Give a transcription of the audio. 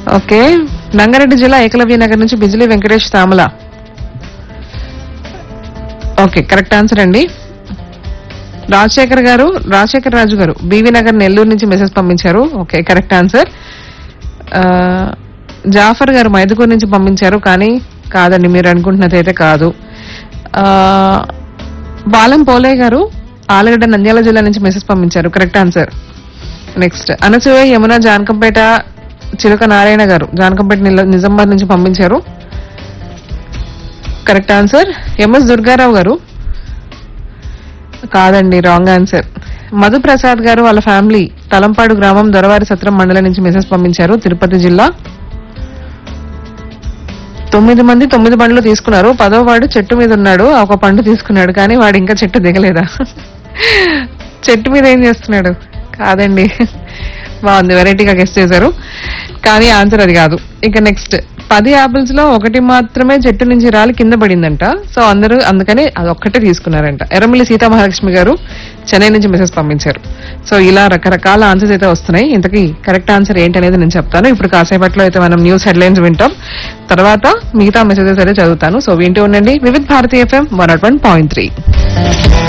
okay Rangareddy జిల్లా ఏకలవ్య నగర్ నుంచి బిజిలీ వెంకటేష్ తామల ఓకే కరెక్ట్ ఆన్సర్ అండి రాజశేఖర్ గారు రాజశేఖర్ రాజు గారు బీవీ నగర్ నెల్లూరు నుంచి మెసేజ్ పంపించారు ఓకే కరెక్ట్ ఆన్సర్ ఆ, జాఫర్ గారు మైదుకూరు నుంచి పంపించారు కానీ కాదండి మీరు అనుకుంటున్నది అయితే కాదు ఆ, బాలం పోలే గారు ఆలగడ్డ నంద్యాల జిల్లా నుంచి మెసేజ్ పంపించారు correct answer next Anasuya Yamuna Janakampet Chiluka Narayana గారు జానకంపేట నిల- నిజామాబాద్ నుంచి పంపించారు కరెక్ట్ ఆన్సర్ ఎంఎస్ దుర్గారావు గారు కాదండి రాంగ్ ఆన్సర్ మధు ప్రసాద్ గారు వాళ్ళ ఫ్యామిలీ తలంపాడు గ్రామం దొరవారి సత్రం మండలం నుంచి మెసేజ్ పంపించారు తిరుపతి జిల్లా తొమ్మిది మంది తొమ్మిది పండ్లు తీసుకున్నారు పదో వాడు చెట్టు మీద ఉన్నాడు ఒక పండు తీసుకున్నాడు కానీ వాడు ఇంకా చెట్టు దిగలేదా చెట్టు మీద ఏం చేస్తున్నాడు కాదండి బాగుంది వెరైటీగా గెస్ట్ చేశారు కానీ ఆన్సర్ అది కాదు ఇక నెక్స్ట్ పది యాపిల్స్ లో ఒకటి మాత్రమే చెట్టు నుంచి రాలి కింద పడిందంట సో అందరూ అందుకని అది ఒక్కటే తీసుకున్నారంట ఎర్రమిల్లి సీతామహాలక్ష్మి గారు చెన్నై నుంచి మెసేజ్ పంపించారు సో ఇలా రకరకాల ఆన్సర్స్ అయితే వస్తున్నాయి ఇంతకీ కరెక్ట్ ఆన్సర్ ఏంటనేది నేను చెప్తాను ఇప్పుడు కాసేపట్లో అయితే మనం న్యూస్ హెడ్లైన్స్ వింటాం తర్వాత మిగతా మెసేజెస్ అయితే చదువుతాను సో వింటూ ఉండండి Vividh Bharati FM one nought one point three